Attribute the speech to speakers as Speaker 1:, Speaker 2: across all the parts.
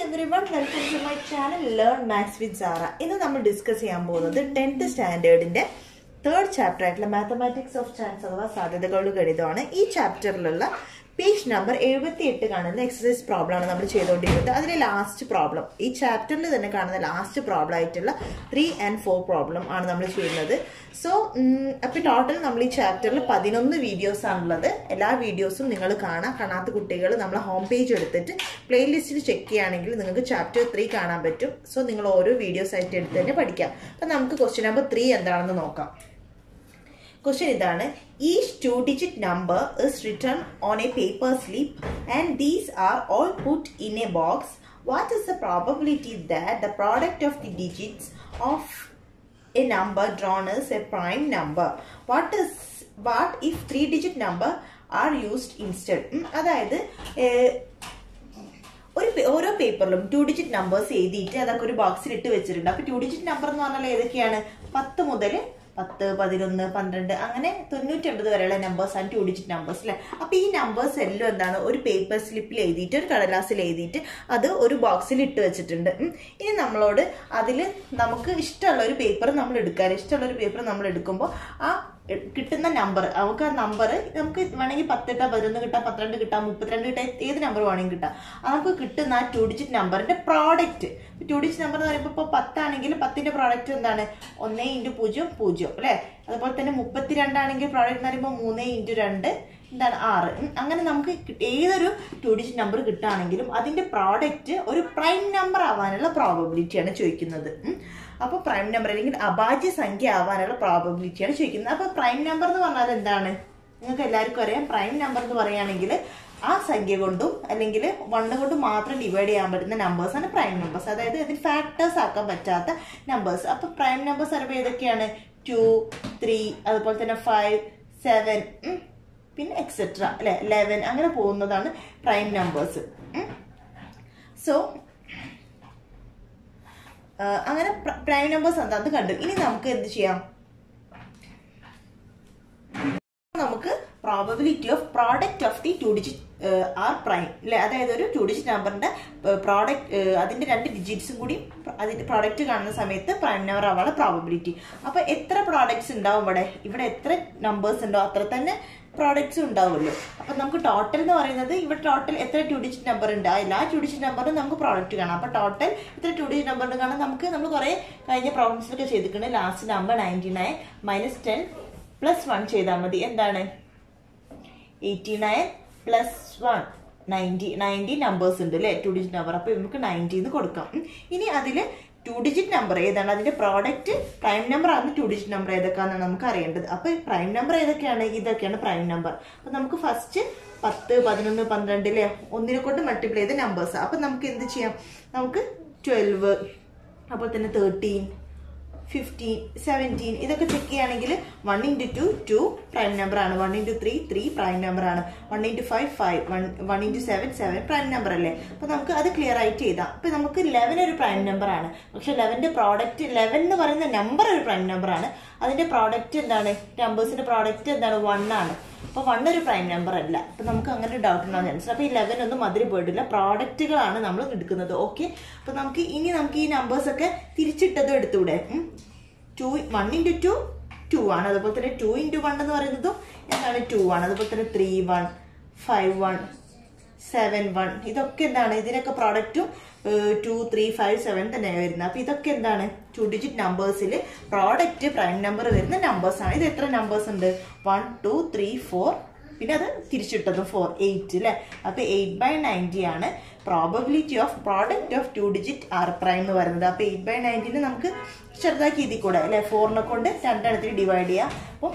Speaker 1: Every one welcome to my channel learn maths with Sara ഇന്ന് നമ്മൾ discuss ചെയ്യാൻ പോകുന്നത് ടെൻത്ത് സ്റ്റാൻഡേർഡിന്റെ തേർഡ് ചാപ്റ്റർ ആയിട്ടുള്ള മാത്തമാറ്റിക്സ് ഓഫ് ചാൻസ് അഥവാ സാധ്യതകളുടെ ഗണിതമാണ് ഈ ചാപ്റ്ററിലുള്ള പേജ് നമ്പർ എഴുപത്തി എട്ട് കാണുന്ന എക്സസൈസ് പ്രോബ്ലം ആണ് നമ്മൾ ചെയ്തുകൊണ്ടിരിക്കുന്നത് അതിലെ ലാസ്റ്റ് പ്രോബ്ലം ഈ ചാപ്റ്ററിൽ തന്നെ കാണുന്ന ലാസ്റ്റ് പ്രോബ്ലം ആയിട്ടുള്ള ത്രീ ആൻഡ് ഫോർ പ്രോബ്ലം ആണ് നമ്മൾ ചെയ്യുന്നത് സോ അപ്പോൾ ടോട്ടൽ നമ്മൾ ഈ ചാപ്റ്ററിൽ പതിനൊന്ന് വീഡിയോസ് ആണുള്ളത് എല്ലാ വീഡിയോസും നിങ്ങൾ കാണാം കാണാത്ത കുട്ടികൾ നമ്മൾ ഹോം പേജ് എടുത്തിട്ട് പ്ലേലിസ്റ്റിൽ ചെക്ക് ചെയ്യുകയാണെങ്കിൽ നിങ്ങൾക്ക് ചാപ്റ്റർ ത്രീ കാണാൻ പറ്റും സോ നിങ്ങൾ ഓരോ വീഡിയോസ് ആയിട്ട് എടുത്ത് തന്നെ പഠിക്കാം അപ്പം നമുക്ക് ക്വസ്റ്റ്യൻ നമ്പർ ത്രീ എന്താണെന്ന് നോക്കാം ക്വസ്റ്റ്യൻ ഇതാണ് each two digit number is written on a paper slip and these are all put in a box what is the probability that the product of the digits of a number drawn is a prime number what is what if three digit number are used instead അതായത് ഒരു ഓരോ പേപ്പറിലും two digit numbers എഴുതിയിട്ട് അതൊക്കെ ഒരു ബോക്സിൽ ഇട്ട് വെച്ചിട്ടുണ്ട് അപ്പൊ ടു ഡിജിറ്റ് നമ്പർ എന്ന് പറഞ്ഞാൽ ഏതൊക്കെയാണ് പത്ത് മുതൽ പത്ത് പതിനൊന്ന് പന്ത്രണ്ട് അങ്ങനെ തൊണ്ണൂറ്റൊമ്പത് വരെയുള്ള നമ്പേഴ്സ് ആണ് ടു ഡിജിറ്റ് നമ്പേഴ്സ് അല്ലേ അപ്പൊ ഈ നമ്പേഴ്സ് എല്ലാം എന്താണ് ഒരു പേപ്പർ സ്ലിപ്പിൽ എഴുതിയിട്ട് ഒരു കടലാസിൽ എഴുതിയിട്ട് അത് ഒരു ബോക്സിൽ ഇട്ട് വെച്ചിട്ടുണ്ട് ഇനി നമ്മളോട് അതിൽ നമുക്ക് ഇഷ്ടമുള്ള ഒരു പേപ്പർ നമ്മൾ എടുക്കാൻ ഇഷ്ടമുള്ള ഒരു പേപ്പർ നമ്മൾ എടുക്കുമ്പോൾ ആ കിട്ടുന്ന നമ്പർ നമുക്ക് ആ നമ്പർ നമുക്ക് വേണമെങ്കിൽ പത്ത് കിട്ടാം പതിനൊന്ന് കിട്ടാം പന്ത്രണ്ട് കിട്ടാം മുപ്പത്തിരണ്ട് കിട്ടാം ഏത് നമ്പർ വേണമെങ്കിൽ കിട്ടാം നമുക്ക് കിട്ടുന്ന ആ ടു ഡിജിറ്റ് നമ്പറിന്റെ പ്രോഡക്റ്റ് ടു ഡിജിറ്റ് നമ്പർ എന്ന് പറയുമ്പോൾ ഇപ്പോൾ പത്താണെങ്കിൽ പത്തിന്റെ പ്രോഡക്റ്റ് എന്താണ് ഒന്നേ ഇൻറ്റു പൂജ്യം പൂജ്യം അല്ലേ അതുപോലെ തന്നെ മുപ്പത്തിരണ്ടാണെങ്കിൽ പ്രോഡക്റ്റ് എന്ന് പറയുമ്പോൾ മൂന്നേ ഇൻറ്റു രണ്ട് എന്താണ് ആറ് അങ്ങനെ നമുക്ക് ഏതൊരു ടു ഡിജിറ്റ് നമ്പർ കിട്ടുകയാണെങ്കിലും അതിന്റെ പ്രോഡക്റ്റ് ഒരു പ്രൈം നമ്പർ ആവാനുള്ള പ്രോബബിലിറ്റിയാണ് ചോദിക്കുന്നത് അപ്പോൾ പ്രൈം നമ്പർ അല്ലെങ്കിൽ അഭാജ്യ സംഖ്യ ആവാനുള്ള പ്രോബബിലിറ്റിയാണ് ചോദിക്കുന്നത് അപ്പോൾ പ്രൈം നമ്പർ എന്ന് പറഞ്ഞാൽ എന്താണ് നിങ്ങൾക്ക് എല്ലാവർക്കും അറിയാം പ്രൈം നമ്പർ എന്ന് പറയുകയാണെങ്കിൽ ആ സംഖ്യ കൊണ്ടും അല്ലെങ്കിൽ വണ്ണ് കൊണ്ടും മാത്രം ഡിവൈഡ് ചെയ്യാൻ പറ്റുന്ന നമ്പേഴ്സ് ആണ് പ്രൈം നമ്പേഴ്സ് അതായത് ഇതിൽ ഫാക്ടേഴ്സ് ആക്കാൻ പറ്റാത്ത നമ്പേഴ്സ് അപ്പൊ പ്രൈം നമ്പേഴ്സ് അറിയുമ്പോൾ ഏതൊക്കെയാണ് ടു ത്രീ അതുപോലെ തന്നെ ഫൈവ് സെവൻ പിന്നെ എക്സെട്ര അല്ലെ ലെവൻ അങ്ങനെ പോകുന്നതാണ് പ്രൈം നമ്പേഴ്സ് സോ അങ്ങനെ പ്രൈം നമ്പേഴ്സ് എന്താന്ന് കണ്ടു ഇനി നമുക്ക് എന്ത് ചെയ്യാം നമുക്ക് probability of product of the two digit are prime അല്ലെ അതായത് ഒരു ടു ഡിജിറ്റ് നമ്പറിന്റെ പ്രോഡക്റ്റ് അതിന്റെ രണ്ട് ഡിജിറ്റ്സും കൂടി അതിന്റെ പ്രോഡക്റ്റ് കാണുന്ന സമയത്ത് പ്രൈം നമ്പർ ആവാനുള്ള പ്രോബബിലിറ്റി അപ്പൊ എത്ര പ്രോഡക്ട്സ് ഉണ്ടാവും ഇവിടെ ഇവിടെ എത്ര നമ്പേഴ്സ് ഉണ്ടോ അത്ര തന്നെ പ്രോഡക്ട്സ് ഉണ്ടാവുമല്ലോ അപ്പൊ നമുക്ക് ടോട്ടൽ എന്ന് പറയുന്നത് ഇവിടെ ടോട്ടൽ എത്ര ടു ഡിജിറ്റ് നമ്പർ ഉണ്ട് ആ എല്ലാ ടു ഡിജിറ്റ് നമ്പറിനും നമുക്ക് പ്രോഡക്റ്റ് കാണാം അപ്പൊ ടോട്ടൽ എത്ര ടു ഡിജിറ്റ് നമ്പറിന് കാണാം നമുക്ക് നമ്മൾ കുറെ കഴിഞ്ഞ പ്രോബ്ലംസിലൊക്കെ ചെയ്തിട്ടുണ്ട് last number ninety nine minus ten plus one ചെയ്താൽ മതി എന്താണ് eighty nine plus one ninety ninety numbers ഉണ്ട് അല്ലേ ടു ഡിജിറ്റ് നമ്പർ അപ്പോൾ നമുക്ക് നയൻറ്റീന്ന് കൊടുക്കാം ഇനി അതിൽ ടു ഡിജിറ്റ് നമ്പർ ഏതാണ് അതിന്റെ പ്രോഡക്റ്റ് പ്രൈം നമ്പർ ആണ് ടു ഡിജിറ്റ് നമ്പർ ഏതൊക്കെയാണെന്ന് നമുക്ക് അറിയേണ്ടത് അപ്പൊ പ്രൈം നമ്പർ ഏതൊക്കെയാണ് ഇതൊക്കെയാണ് പ്രൈം നമ്പർ അപ്പൊ നമുക്ക് ഫസ്റ്റ് പത്ത് പതിനൊന്ന് പന്ത്രണ്ടിലെ ഒന്നിനെ കൊണ്ട് മൾട്ടിപ്ലൈ ചെയ്ത നമ്പേഴ്സ് അപ്പൊ നമുക്ക് എന്ത് ചെയ്യാം നമുക്ക് ട്വൽവ് അതുപോലെ തന്നെ തേർട്ടീൻ ഫിഫ്റ്റീൻ സെവൻറ്റീൻ ഇതൊക്കെ ചെക്ക് ചെയ്യുകയാണെങ്കിൽ one into two two prime number ആണ് one into three three prime number ആണ് one into five five one one into seven seven prime number അല്ലേ അപ്പൊ നമുക്ക് അത് ക്ലിയർ ആയിട്ട് ചെയ്താം അപ്പൊ നമുക്ക് ലെവൻ ഒരു പ്രൈം നമ്പർ ആണ് പക്ഷെ ലെവന്റെ പ്രോഡക്റ്റ് ലെവൻ എന്ന് പറയുന്ന നമ്പർ ഒരു പ്രൈം നമ്പർ ആണ് അതിന്റെ പ്രോഡക്റ്റ് എന്താണ് നമ്പേഴ്സിന്റെ പ്രോഡക്റ്റ് എന്താണ് വൺ ആണ് അപ്പൊ വൺ ഒരു പ്രൈം നമ്പർ അല്ല അപ്പൊ നമുക്ക് അങ്ങനെ ഒരു ഡൗട്ട് ഉണ്ടാകുന്ന ചാൻസ് അപ്പൊ ഈ ലെവൻ ഒന്നും അതിൽ പോയിട്ടില്ല പ്രോഡക്റ്റുകളാണ് നമ്മൾ എടുക്കുന്നത് ഓക്കെ അപ്പൊ നമുക്ക് ഇനി നമുക്ക് ഈ നമ്പേഴ്സ് ഒക്കെ തിരിച്ചിട്ടതും എടുത്തൂടെ two one into two two ആണ് അതുപോലെ തന്നെ ടു ഇൻറ്റു വൺ എന്ന് പറയുന്നതും എന്താണ് ടു ആണ് അതുപോലെ തന്നെ three one five one seven one ഇതൊക്കെ എന്താണ് ഇതിനൊക്കെ പ്രോഡക്റ്റും ടു ത്രീ ഫൈവ് സെവൻ തന്നെയാണ് വരുന്നത് അപ്പൊ ഇതൊക്കെ എന്താണ് ടു ഡിജിറ്റ് നമ്പേഴ്സിൽ പ്രോഡക്റ്റ് പ്രൈം നമ്പർ വരുന്ന നമ്പേഴ്സ് ആണ് ഇത് എത്ര നമ്പേഴ്സ് ഉണ്ട് വൺ ടു ത്രീ ഫോർ പിന്നെ അത് തിരിച്ചിട്ടതും ഫോർ എയ്റ്റ് അല്ലേ അപ്പൊ എയ്റ്റ് ബൈ നയൻറ്റി ആണ് probability of product of two digit are prime എന്ന് പറയുന്നത് അപ്പൊ എയ്റ്റ് ബൈ നയൻറ്റീന് നമുക്ക് ചെറുതാക്കി ഇതിൽ കൂടെ അല്ലെ ഫോറിനെ കൊണ്ട് രണ്ടെണ്ണത്തിൽ ഡിവൈഡ് ചെയ്യാം അപ്പം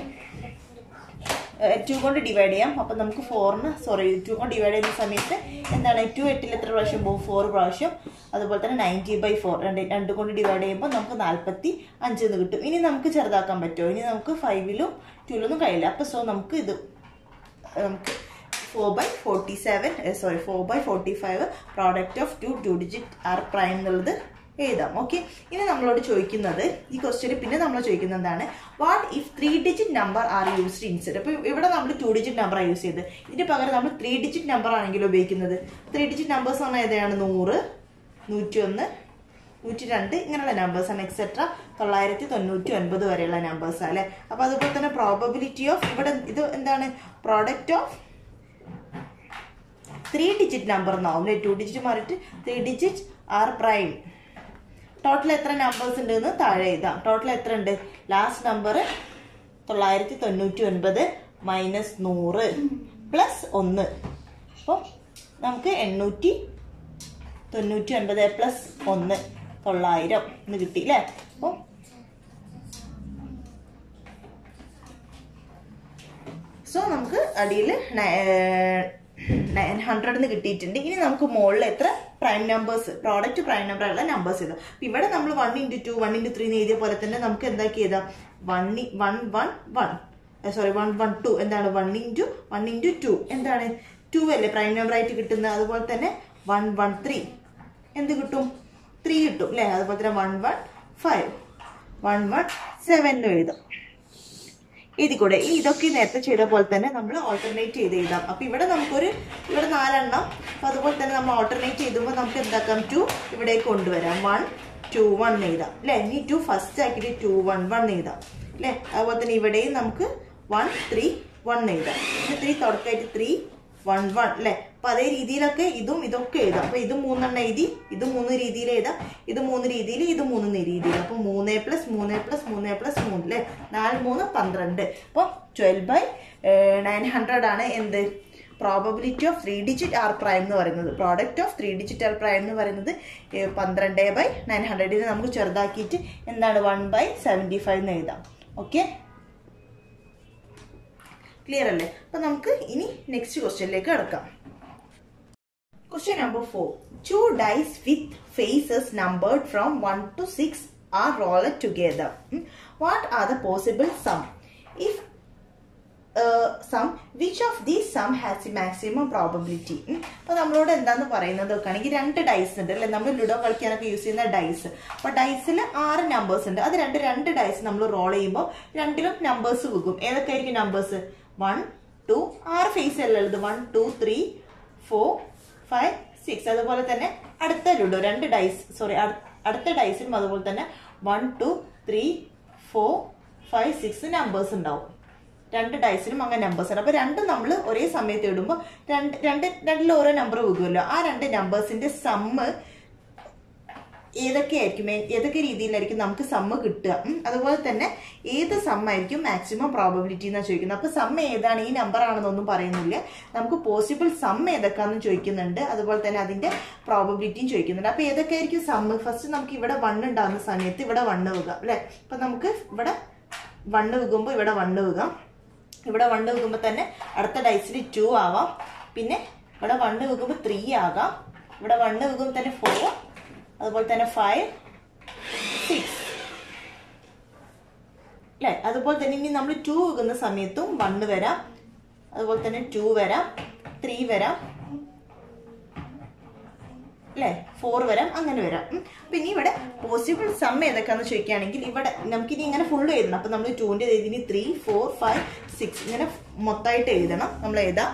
Speaker 1: ടു കൊണ്ട് ഡിവൈഡ് ചെയ്യാം അപ്പം നമുക്ക് ഫോറിന് സോറി ടു കൊണ്ട് ഡിവൈഡ് ചെയ്യുന്ന സമയത്ത് എന്താണ് ടു എട്ടിൽ എത്ര പ്രാവശ്യം പോകും ഫോർ പ്രാവശ്യം അതുപോലെ തന്നെ നയൻറ്റി ബൈ ഫോർ രണ്ട് രണ്ട് കൊണ്ട് ഡിവൈഡ് ചെയ്യുമ്പോൾ നമുക്ക് നാൽപ്പത്തി അഞ്ചെന്ന് കിട്ടും ഇനി നമുക്ക് ചെറുതാക്കാൻ പറ്റുമോ ഇനി നമുക്ക് ഫൈവിലും ടുവിലൊന്നും കഴിയില്ല അപ്പം സോ നമുക്ക് ഇത് നമുക്ക് four by forty seven sorry four by forty five product of two two digit are prime എന്നുള്ളത് എഴുതാം ഓക്കെ ഇനി നമ്മളോട് ചോദിക്കുന്നത് ഈ ക്വസ്റ്റ്യന് പിന്നെ നമ്മൾ ചോദിക്കുന്നത് എന്താണ് what if three digit number are used instead അപ്പോൾ ഇവിടെ നമ്മൾ ടു ഡിജിറ്റ് നമ്പർ യൂസ് ചെയ്ത് ഇതിന്റെ പകരം നമ്മൾ ത്രീ ഡിജിറ്റ് നമ്പർ ആണെങ്കിൽ ഉപയോഗിക്കുന്നത് ത്രീ ഡിജിറ്റ് നമ്പേഴ്സ് പറഞ്ഞാൽ ഏതാണ് നൂറ് നൂറ്റി ഒന്ന് നൂറ്റി രണ്ട് ഇങ്ങനെയുള്ള നമ്പേഴ്സാണ് എക്സെട്ര തൊള്ളായിരത്തി തൊണ്ണൂറ്റി ഒൻപത് വരെയുള്ള നമ്പേഴ്സാണ് അല്ലേ അപ്പോൾ അതുപോലെ തന്നെ പ്രോബബിലിറ്റി ഓഫ് ഇവിടെ ഇത് എന്താണ് product of three digit number എന്നാവും അല്ലേ ടു ഡിജിറ്റ് മാറിയിട്ട് three digit are prime total എത്ര നമ്പേഴ്സ് ഉണ്ട് എന്ന് താഴെ എഴുതാം ടോട്ടൽ എത്ര ഉണ്ട് ലാസ്റ്റ് നമ്പർ തൊള്ളായിരത്തി തൊണ്ണൂറ്റി ഒൻപത് മൈനസ് നൂറ് പ്ലസ് ഒന്ന് അപ്പോൾ നമുക്ക് എണ്ണൂറ്റി തൊണ്ണൂറ്റി ഒൻപത് പ്ലസ് ഒന്ന് തൊള്ളായിരം എന്ന് കിട്ടി അല്ലേ അപ്പോൾ സോ നമുക്ക് അടിയിൽ നയൻ ഹൺഡ്രഡ് എന്ന് കിട്ടിയിട്ടുണ്ട് ഇനി നമുക്ക് മുകളിൽ എത്ര prime numbers product prime number ഉള്ള നമ്പേഴ്സ് എഴുതാം അപ്പൊ ഇവിടെ നമ്മൾ one into two one into three എഴുതിയ പോലെ തന്നെ നമുക്ക് എന്താക്കി എഴുതാം one one one one sorry one one two എന്താണ് one into one into two എന്താണ് ടു അല്ലേ പ്രൈം നമ്പർ ആയിട്ട് കിട്ടുന്നത് അതുപോലെ തന്നെ വൺ വൺ ത്രീ എന്ത് കിട്ടും ത്രീ കിട്ടും അല്ലേ അതുപോലെ തന്നെ one one five one one സെവനിലും എഴുതാം എഴുതിക്കൂടെ ഈ ഇതൊക്കെ നേരത്തെ ചെയ്ത പോലെ തന്നെ നമ്മൾ ഓൾട്ടർനേറ്റ് ചെയ്ത് എഴുതാം അപ്പൊ ഇവിടെ നമുക്കൊരു ഇവിടെ നാലെണ്ണം അപ്പൊ അതുപോലെ തന്നെ നമ്മൾ ഓൾട്ടർനേറ്റ് ചെയ്തുമ്പോൾ നമുക്ക് എന്താക്കാം ടു ഇവിടേക്ക് കൊണ്ടുവരാം വൺ ടു വൺ എഴുതാം അല്ലെ ഇനി ടു ഫസ്റ്റ് ആക്കിയിട്ട് ടു വൺ വൺ എഴുതാം അല്ലെ അതുപോലെ തന്നെ ഇവിടെയും നമുക്ക് വൺ ത്രീ വൺ എഴുതാം പിന്നെ ത്രീ തുടക്കമായിട്ട് ത്രീ വൺ വൺ അല്ലെ അപ്പൊ അതേ രീതിയിലൊക്കെ ഇതും ഇതൊക്കെ എഴുതാം അപ്പൊ ഇത് മൂന്നെണ്ണം എഴുതി ഇത് മൂന്ന് രീതിയിൽ എഴുതാം ഇത് മൂന്ന് രീതിയിൽ ഇത് മൂന്ന് രീതിയിൽ അപ്പൊ മൂന്ന് പ്ലസ് മൂന്ന് പ്ലസ് മൂന്ന് പ്ലസ് മൂന്ന് അല്ലെ നാല് മൂന്ന് പന്ത്രണ്ട് അപ്പൊ ട്വൽവ് ബൈ നയൻ ഹൺഡ്രഡ് ആണ് എന്ത് probability of three digit are prime എന്ന് പറയുന്നത് product of three digit are prime എന്ന് പറയുന്നത് ഏഹ്, പന്ത്രണ്ട് ബൈ നയൻ ഹൺഡ്രഡിന് നമുക്ക് ചെറുതാക്കിയിട്ട് എന്താണ് വൺ ബൈ സെവൻറ്റി ഫൈവ് എന്ന് എഴുതാം ഓക്കെ ക്ലിയർ അല്ലേ അപ്പൊ നമുക്ക് ഇനി നെക്സ്റ്റ് ക്വസ്റ്റ്യനിലേക്ക് കിടക്കാം Question number 4. Two dice with faces numbered from 1 to 6 are rolled together. Hmm. What are the possible sum? If uh, sum, which of these sum has the maximum probability? Hmm. അപ്പൊ നമ്മളോട് എന്താന്ന് പറയുന്നത് നോക്കുകയാണെങ്കിൽ രണ്ട് dyes ഉണ്ട് അല്ലെ നമ്മൾ ludo കളിക്കാനൊക്കെ യൂസ് ചെയ്യുന്ന ഡൈസ് അപ്പൊ ഡൈസിൽ ആറ് നമ്പേഴ്സ് ഉണ്ട് അത് രണ്ട് രണ്ട് ഡൈസ് നമ്മൾ റോൾ ചെയ്യുമ്പോൾ രണ്ടിലും നമ്പേഴ്സ് വെക്കും ഏതൊക്കെ ആയിരിക്കും നമ്പേഴ്സ് വൺ ടു ആറ് ഫേസ് അല്ലേ ഉള്ളത് one two three four five six അതുപോലെ തന്നെ അടുത്ത ലുഡോ രണ്ട് ഡൈസ് സോറി അടുത്ത ഡൈസിലും അതുപോലെ തന്നെ one two three four five six numbers ഉണ്ടാവും രണ്ട് ഡൈസിലും അങ്ങനെ നമ്പേഴ്സ് ഉണ്ട് അപ്പൊ രണ്ടും നമ്മൾ ഒരേ സമയത്ത് ഇടുമ്പോൾ രണ്ട് രണ്ട് രണ്ടിൽ ഓരോ നമ്പർ വെക്കുമല്ലോ ആ രണ്ട് നമ്പേഴ്സിന്റെ സമ്മ് ഏതൊക്കെയായിരിക്കും ഏ- ഏതൊക്കെ രീതിയിലായിരിക്കും നമുക്ക് സമ്മ കിട്ടുക ഉം. അതുപോലെ തന്നെ ഏത് സമ്മായിരിക്കും മാക്സിമം പ്രോബബിലിറ്റി എന്നാണ് ചോദിക്കുന്നത് അപ്പൊ സമ്മ ഏതാണ് ഈ നമ്പർ ആണെന്നൊന്നും പറയുന്നില്ല നമുക്ക് പോസിബിൾ സമ്മ ഏതൊക്കെയാണെന്ന് ചോദിക്കുന്നുണ്ട് അതുപോലെ തന്നെ അതിന്റെ പ്രോബബിലിറ്റിയും ചോദിക്കുന്നുണ്ട് അപ്പൊ ഏതൊക്കെയായിരിക്കും സമ്മ ഫസ്റ്റ് നമുക്ക് ഇവിടെ വണ്ണ് ഉണ്ടാകുന്ന സമയത്ത് ഇവിടെ വണ്ണ് വെക്കാം അല്ലെ അപ്പൊ നമുക്ക് ഇവിടെ വണ്ണ് വെക്കുമ്പോൾ ഇവിടെ വണ്ണ് വെക്കാം ഇവിടെ വണ്ണ് വെക്കുമ്പോൾ തന്നെ അടുത്ത ഡൈസിൽ ടു ആവാം പിന്നെ ഇവിടെ വണ്ണ് വെക്കുമ്പോൾ ത്രീ ആകാം ഇവിടെ വണ്ണ് വെക്കുമ്പോൾ തന്നെ ഫോർ അതുപോലെ തന്നെ ഫൈവ് സിക്സ് അല്ലേ അതുപോലെ തന്നെ ഇനി നമ്മൾ ടു വെക്കുന്ന സമയത്തും വണ്ണ് വരാം അതുപോലെ തന്നെ ടു വരാം ത്രീ വരാം അല്ലേ ഫോർ വരാം അങ്ങനെ വരാം ഉം. അപ്പൊ ഇനി ഇവിടെ പോസിബിൾ സം ഏതൊക്കെയാന്ന് ചോദിക്കുകയാണെങ്കിൽ ഇവിടെ നമുക്കിനി ഇങ്ങനെ ഫുള്ള് എഴുതണം അപ്പൊ നമ്മൾ ടൂന്റെ എഴുതി ത്രീ ഫോർ ഫൈവ് സിക്സ് ഇങ്ങനെ മൊത്തമായിട്ട് എഴുതണം നമ്മൾ എഴുതാം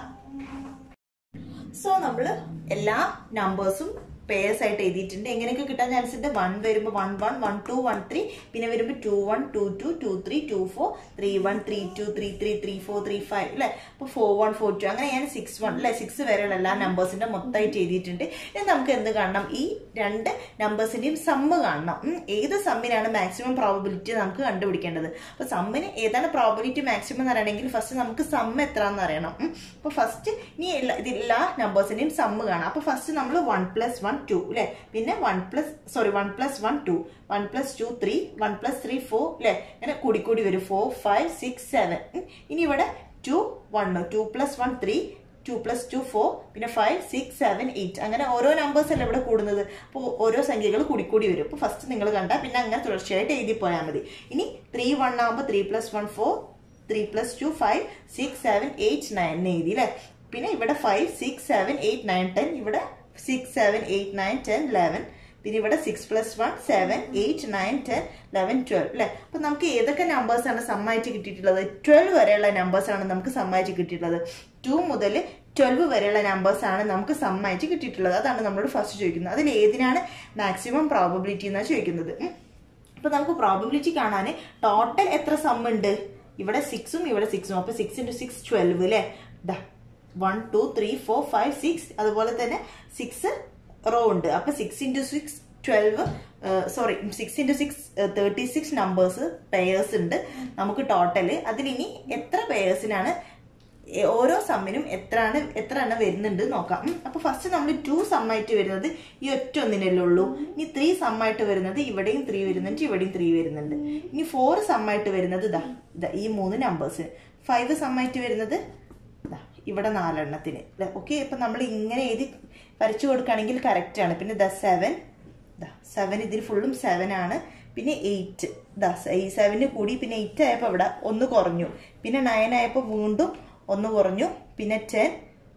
Speaker 1: സോ നമ്മൾ എല്ലാ നമ്പേഴ്സും പേഴ്സ് ആയിട്ട് എഴുതിയിട്ടുണ്ട് എങ്ങനെയൊക്കെ കിട്ടാൻ ചാൻസ് ഉണ്ട് വൺ വരുമ്പോൾ one one one two one three പിന്നെ വരുമ്പോൾ two one two two two three two four three one three two three three three four three five അല്ലേ അപ്പോൾ ഫോർ വൺ ഫോർ ടു അങ്ങനെ ഞാൻ സിക്സ് വൺ അല്ലെ six വരെയുള്ള എല്ലാ നമ്പേഴ്സിന്റെ മൊത്തമായിട്ട് എഴുതിയിട്ടുണ്ട് ഇനി നമുക്ക് എന്ത് കാണണം ഈ രണ്ട് നമ്പേഴ്സിന്റെയും സമ്മ് കാണണം ഉം. ഏത് സമ്മിനാണ് മാക്സിമം പ്രോബിലിറ്റി നമുക്ക് കണ്ടുപിടിക്കേണ്ടത് അപ്പൊ സമ്മിന് ഏതാണ് പ്രോബിലിറ്റി മാക്സിമം എന്ന് അറിയണമെങ്കിൽ ഫസ്റ്റ് നമുക്ക് സമ്മ് എത്രയാണെന്ന് അറിയണം ഉം. അപ്പൊ ഫസ്റ്റ് ഇനി എല്ലാ ഇതിലെല്ലാ നമ്പേഴ്സിന്റെയും സമ്മ് കാണാം അപ്പൊ ഫസ്റ്റ് നമ്മൾ വൺ പ്ലസ് വൺ ടു അല്ലെ പിന്നെ one plus sorry one plus one two one plus two three one plus three four അല്ലെ ഇങ്ങനെ കൂടി കൂടി വരും ഫോർ ഫൈവ് സിക്സ് സെവൻ ഇനി ഇവിടെ two one two plus one three two plus two four പിന്നെ ഫൈവ് സിക്സ് സെവൻ എയ്റ്റ് അങ്ങനെ ഓരോ നമ്പേഴ്സ് അല്ലേ ഇവിടെ കൂടുന്നത് അപ്പോൾ ഓരോ സംഖ്യകൾ കൂടിക്കൂടി വരും അപ്പോൾ ഫസ്റ്റ് നിങ്ങൾ കണ്ടാൽ പിന്നെ അങ്ങനെ തുടർച്ചയായിട്ട് എഴുതി പോയാൽ മതി ഇനി ത്രീ വൺ ആകുമ്പോൾ three plus one four three plus two five six seven eight nine എഴുതി അല്ലേ പിന്നെ ഇവിടെ five six seven eight nine ten ഇവിടെ six seven eight nine ten eleven പിന്നെ ഇവിടെ six plus one seven eight nine ten eleven twelve അല്ലെ അപ്പൊ നമുക്ക് ഏതൊക്കെ നമ്പേഴ്സ് ആണ് സമ്മായിട്ട് കിട്ടിയിട്ടുള്ളത് ട്വൽവ് വരെയുള്ള നമ്പേഴ്സ് ആണ് നമുക്ക് സമ്മായിട്ട് കിട്ടിയിട്ടുള്ളത് ടു മുതൽ ട്വൽവ് വരെയുള്ള നമ്പേഴ്സ് ആണ് നമുക്ക് സം ആയിട്ട് കിട്ടിയിട്ടുള്ളത് അതാണ് നമ്മളോട് ഫസ്റ്റ് ചോദിക്കുന്നത് അതിൽ ഏതിനാണ് മാക്സിമം പ്രോബബിലിറ്റി എന്നാണ് ചോദിക്കുന്നത് ഉം. അപ്പൊ നമുക്ക് പ്രോബബിലിറ്റി കാണാൻ ടോട്ടൽ എത്ര സം ഉണ്ട് ഇവിടെ സിക്സും ഇവിടെ സിക്സും അപ്പൊ സിക്സ് ഇൻറ്റു സിക്സ് ട്വൽവ് അല്ലേ ദാ one two three four five six അതുപോലെ തന്നെ സിക്സ് റോ ഉണ്ട് അപ്പൊ six into six twelve sorry six into six thirty six numbers pairs ഉണ്ട് നമുക്ക് ടോട്ടല് അതിലിനി എത്ര പെയേഴ്സിനാണ് എ- ഓരോ സമ്മിനും എത്രയാണ് എത്ര എണ്ണം വരുന്നുണ്ട് നോക്കാം ഉം. അപ്പൊ ഫസ്റ്റ് നമ്മൾ ടു സമ്മായിട്ട് വരുന്നത് ഈ ഒറ്റ ഒന്നിനല്ലേ ഉള്ളൂ ഇനി ത്രീ സമ്മായിട്ട് വരുന്നത് ഇവിടെയും ത്രീ വരുന്നുണ്ട് ഇവിടെയും ത്രീ വരുന്നുണ്ട് ഇനി ഫോർ സമ്മായിട്ട് വരുന്നത് ഇതാ ഇതാ ഈ മൂന്ന് നമ്പേഴ്സ് ഫൈവ് സമ്മായിട്ട് വരുന്നത് ദാ ഇവിടെ നാലെണ്ണത്തിന് ഓക്കെ ഇപ്പൊ നമ്മൾ ഇങ്ങനെ എഴുതി വരച്ചു കൊടുക്കുകയാണെങ്കിൽ കറക്റ്റ് ആണ് പിന്നെ ദ സെവൻ സെവൻ ഇതിൽ ഫുള്ളും സെവൻ ആണ് പിന്നെ എയ്റ്റ് ദാ ഈ സെവന് കൂടി പിന്നെ എയ്റ്റ് ആയപ്പോൾ ഇവിടെ ഒന്ന് കുറഞ്ഞു പിന്നെ നയൻ ആയപ്പോൾ വീണ്ടും ഒന്ന് കുറഞ്ഞു പിന്നെ ടെൻ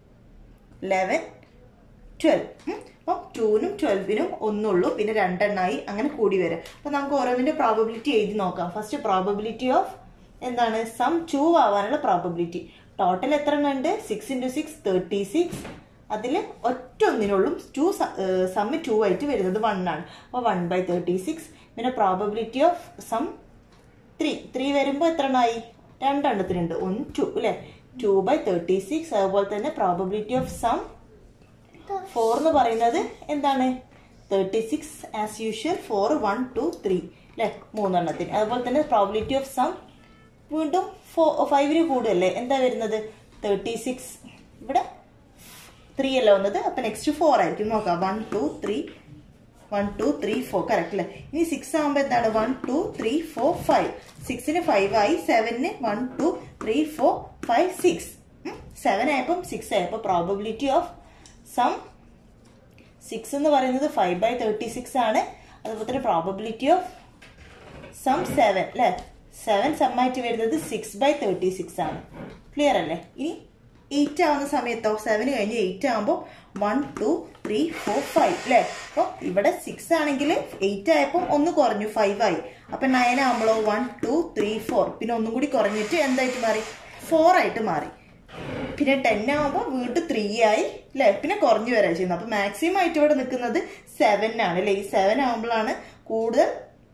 Speaker 1: ലെവൻ ട്വൽവ് അപ്പം ടൂനും ട്വൽവിനും ഒന്നുള്ളൂ പിന്നെ രണ്ടെണ്ണായി അങ്ങനെ കൂടി വരും അപ്പം നമുക്ക് ഓരോന്നിന്റെ പ്രോബബിലിറ്റി എഴുതി നോക്കാം ഫസ്റ്റ് പ്രോബബിലിറ്റി ഓഫ് എന്താണ് സം ടു ആവാനുള്ള പ്രോബബിലിറ്റി ടോട്ടൽ എത്ര എണ്ണം ഉണ്ട് six into six thirty six അതിൽ ഒറ്റ ഒന്നിനുള്ളും ടു സമ്മ് ടു ആയിട്ട് വരുന്നത് വൺ ആണ് അപ്പോൾ വൺ ബൈ തേർട്ടി സിക്സ് പിന്നെ probability of sum three three വരുമ്പോൾ എത്ര എണ്ണമായി രണ്ടെണ്ണത്തിനുണ്ട് ഒന്ന് ടു അല്ലേ ടു ബൈ തേർട്ടി സിക്സ് അതുപോലെ തന്നെ പ്രോബബിലിറ്റി ഓഫ് സം ഫോർ എന്ന് പറയുന്നത് എന്താണ് thirty six as usual four one two three അല്ലെ മൂന്നെണ്ണത്തിന് അതുപോലെ തന്നെ പ്രോബിലിറ്റി ഓഫ് സം വീണ്ടും ഫോ ഫൈവിന് കൂടുമല്ലേ എന്താ വരുന്നത് തേർട്ടി സിക്സ് ഇവിടെ ത്രീ അല്ല വന്നത് അപ്പൊ നെക്സ്റ്റ് ഫോർ ആയിരിക്കും നോക്കാം one two three one two three four correct അല്ലേ ഇനി സിക്സ് ആകുമ്പോൾ എന്താണ് one two three four five സിക്സിന് ഫൈവ് ആയി സെവനിന് one two three four five six seven ആയപ്പം സിക്സ് ആയപ്പോൾ പ്രോബബിലിറ്റി ഓഫ് സം സിക്സ് എന്ന് പറയുന്നത് ഫൈവ് ബൈ തേർട്ടി സിക്സ് ആണ് അതുപോലെ തന്നെ പ്രോബബിലിറ്റി ഓഫ് സം സെവൻ അല്ലേ സെവൻ സമ്മായിട്ട് വരുന്നത് സിക്സ് ബൈ തേർട്ടി സിക്സ് ആണ് ക്ലിയർ അല്ലേ ഇനി എയ്റ്റ് ആവുന്ന സമയത്തോ സെവൻ കഴിഞ്ഞ് എയ്റ്റ് ആകുമ്പോൾ one two three four five അല്ലേ അപ്പോൾ ഇവിടെ സിക്സ് ആണെങ്കിൽ എയ്റ്റ് ആയപ്പോൾ ഒന്ന് കുറഞ്ഞു ഫൈവ് ആയി അപ്പം നയൻ ആകുമ്പോഴോ വൺ ടു ത്രീ ഫോർ പിന്നെ ഒന്നും കൂടി കുറഞ്ഞിട്ട് എന്തായിട്ട് മാറി ഫോർ ആയിട്ട് മാറി പിന്നെ ടെൻ ആകുമ്പോൾ വീണ്ടും ത്രീ ആയി അല്ലേ പിന്നെ കുറഞ്ഞു വരാ ചെയ്യുന്നത് അപ്പൊ മാക്സിമം ആയിട്ട് ഇവിടെ നിൽക്കുന്നത് സെവൻ ആണ് അല്ലേ ഈ സെവൻ ആകുമ്പോഴാണ് കൂടുതൽ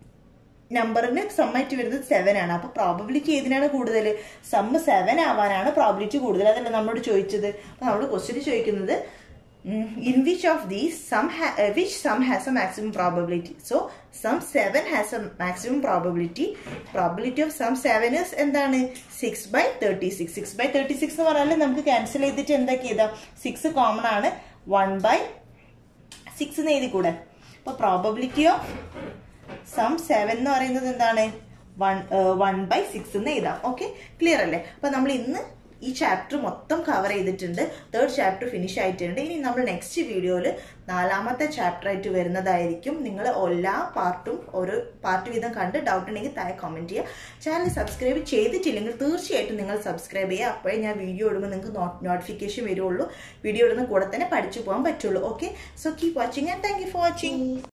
Speaker 1: നമ്പറിന് സമ്മായിട്ട് വരുന്നത് സെവൻ ആണ് അപ്പൊ പ്രോബബിലിറ്റി ഏതിനാണ് കൂടുതൽ സമ്മ് സെവൻ ആവാനാണ് പ്രോബിലിറ്റി കൂടുതൽ അതല്ല നമ്മളോട് ചോദിച്ചത് അപ്പൊ നമ്മളോട് ക്വസ്റ്റ്യൻ ചോദിക്കുന്നത് in which of these sum which sum has a maximum probability so sum seven has a maximum probability probability of sum seven is എന്താണ് six by thirty six six by thirty six എന്ന് പറഞ്ഞാൽ നമുക്ക് cancel ചെയ്തിട്ട് എന്താക്കി ചെയ്താ six common ആണ് one by six എന്ന് എഴുതി കൂടെ അപ്പൊ പ്രോബബിലിറ്റി ഓഫ് സം സെവൻ എന്ന് പറയുന്നത് എന്താണ് വൺ വൺ ബൈ സിക്സ് എന്ന് എഴുതാം ഓക്കെ ക്ലിയർ അല്ലേ അപ്പൊ നമ്മൾ ഇന്ന് ഈ ചാപ്റ്റർ മൊത്തം കവർ ചെയ്തിട്ടുണ്ട് തേർഡ് ചാപ്റ്റർ ഫിനിഷ് ആയിട്ടുണ്ട് ഇനി നമ്മൾ നെക്സ്റ്റ് വീഡിയോയിൽ നാലാമത്തെ ചാപ്റ്റർ ആയിട്ട് വരുന്നതായിരിക്കും നിങ്ങൾ എല്ലാ പാർട്ടും ഓരോ പാർട്ട് വീതം കണ്ട് ഡൗട്ട് ഉണ്ടെങ്കിൽ താഴെ കമന്റ് ചെയ്യുക ചാനൽ സബ്സ്ക്രൈബ് ചെയ്തിട്ടില്ലെങ്കിൽ തീർച്ചയായിട്ടും നിങ്ങൾ സബ്സ്ക്രൈബ് ചെയ്യുക അപ്പോഴേ ഞാൻ വീഡിയോ ഇടുമ്പോൾ നിങ്ങൾക്ക് നോട്ടിഫിക്കേഷൻ വരുള്ളൂ വീഡിയോ ഇടുന്ന കൂടെ തന്നെ പഠിച്ചു പോകാൻ പറ്റുള്ളൂ okay so keep watching and thank you for watching